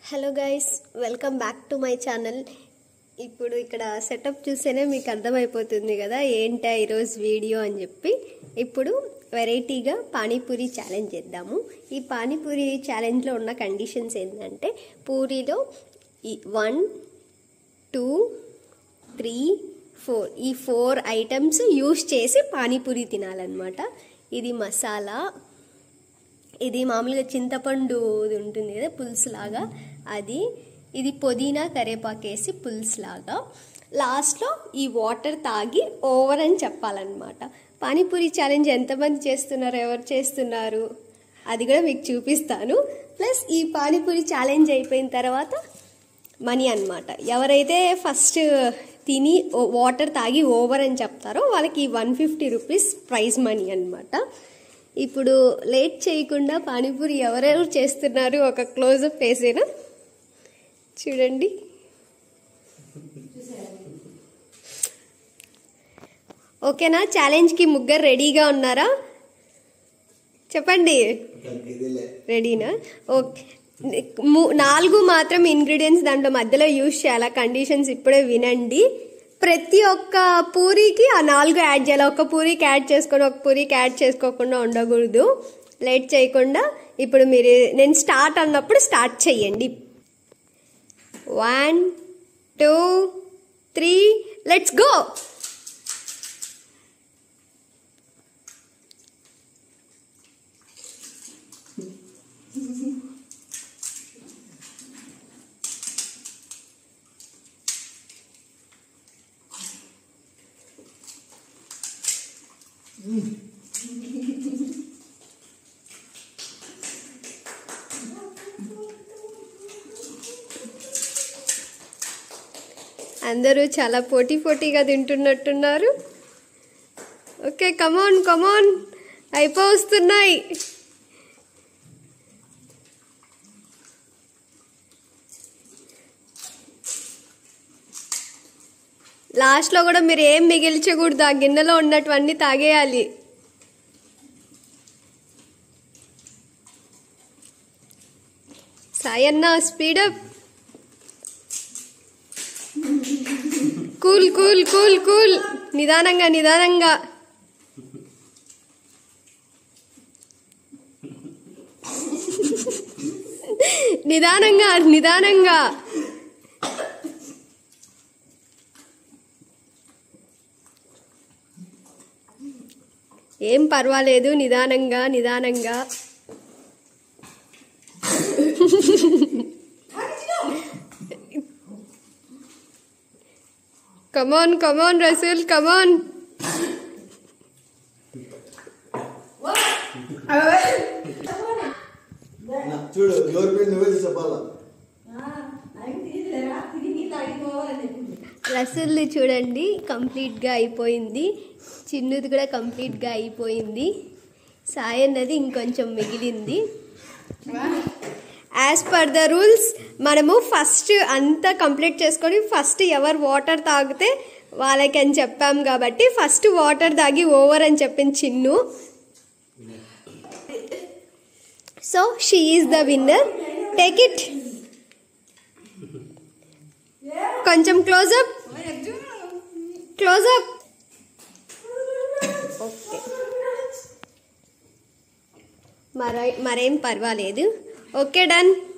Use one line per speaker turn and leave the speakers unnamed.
hello guys welcome back to my channel ఇప్పుడు ఇక్కడ setup చూస్తేనే మీకు అర్థమైపోతుంది కదా ఏంటా ఈరోజు వీడియో అని చెప్పి ఇప్పుడు వెరైటీగా పానీపూరి ఛాలెంజ్ చేద్దాము ఈ పానీపూరి ఛాలెంజ్లో ఉన్న కండిషన్స్ ఏంటంటే పూరిలో ఈ వన్ టూ త్రీ ఫోర్ ఈ ఫోర్ ఐటమ్స్ యూస్ చేసి పానీపూరి తినాలన్నమాట ఇది మసాలా ఇది మామూలుగా చింతపండు ఇది ఉంటుంది కదా పులుసు లాగా అది ఇది పుదీనా కరేపాకేసి పులుసు లాగా లాస్ట్లో ఈ వాటర్ తాగి ఓవర్ అని చెప్పాలన్నమాట పానీపూరి ఛాలెంజ్ ఎంతమంది చేస్తున్నారు ఎవరు చేస్తున్నారు అది కూడా మీకు చూపిస్తాను ప్లస్ ఈ పానీపూరి ఛాలెంజ్ అయిపోయిన తర్వాత మనీ అన్నమాట ఎవరైతే ఫస్ట్ తిని వాటర్ తాగి ఓవర్ అని చెప్తారో వాళ్ళకి one fifty rupees prize money అన్నమాట ఇప్పుడు లేట్ చేయకుండా పానీపూరి ఎవరెవరు చేస్తున్నారు ఒక క్లోజప్ వేసేనా చూడండి ఓకేనా ఛాలెంజ్కి ముగ్గురు రెడీగా ఉన్నారా చెప్పండి రెడీనా ఓకే ము- నాలుగు మాత్రం ఇంగ్రీడియంట్స్ దాంట్లో మధ్యలో యూజ్ చేయాలా కండిషన్స్ ఇప్పుడే వినండి ప్రతి ఒక్క పూరికి ఆ నాలుగు యాడ్ చేయాలి ఒక పూరికి యాడ్ చేసుకొని ఒక పూరికి యాడ్ చేసుకోకుండా ఉండకూడదు లేట్ చేయకుండా ఇప్పుడు మీరు నేను స్టార్ట్ అన్నప్పుడు స్టార్ట్ చేయండి one two three let's go అందరూ చాలా పోటీ పోటీగా తింటున్నట్టున్నారు ఓకే కమాన్ కమాన్ అయిపోతున్నాయి లాస్ట్లో కూడా మీరు ఏం మిగిల్చకూడదు ఆ గిన్నెలో ఉన్నటువన్నీ తాగేయాలి సాయన్న speed up cool cool cool cool నిదానంగా నిదానంగా నిదానంగా నిదానంగా ఏం పర్వాలేదు నిదానంగా నిదానంగా కమాన్ కమాన్ రసూల్ కమాన్
నా, చూడు ఎవరి పేరు నువ్వే చెప్పాలా
రసూల్ది చూడండి కంప్లీట్గా అయిపోయింది చిన్నుది కూడా కంప్లీట్గా అయిపోయింది సాయి అన్నది ఇంకొంచెం మిగిలింది యాజ్ పర్ ద రూల్స్ మనము ఫస్ట్ అంతా కంప్లీట్ చేసుకొని ఫస్ట్ ఎవరు వాటర్ తాగితే వాళ్ళకి అని చెప్పాం కాబట్టి ఫస్ట్ వాటర్ తాగి ఓవర్ అని చెప్పిన Chinnu so she is the winner take it కొంచెం క్లోజప్ క్లోజప్ ఓకే మరై మరేం పర్వాలేదు ఓకే డన్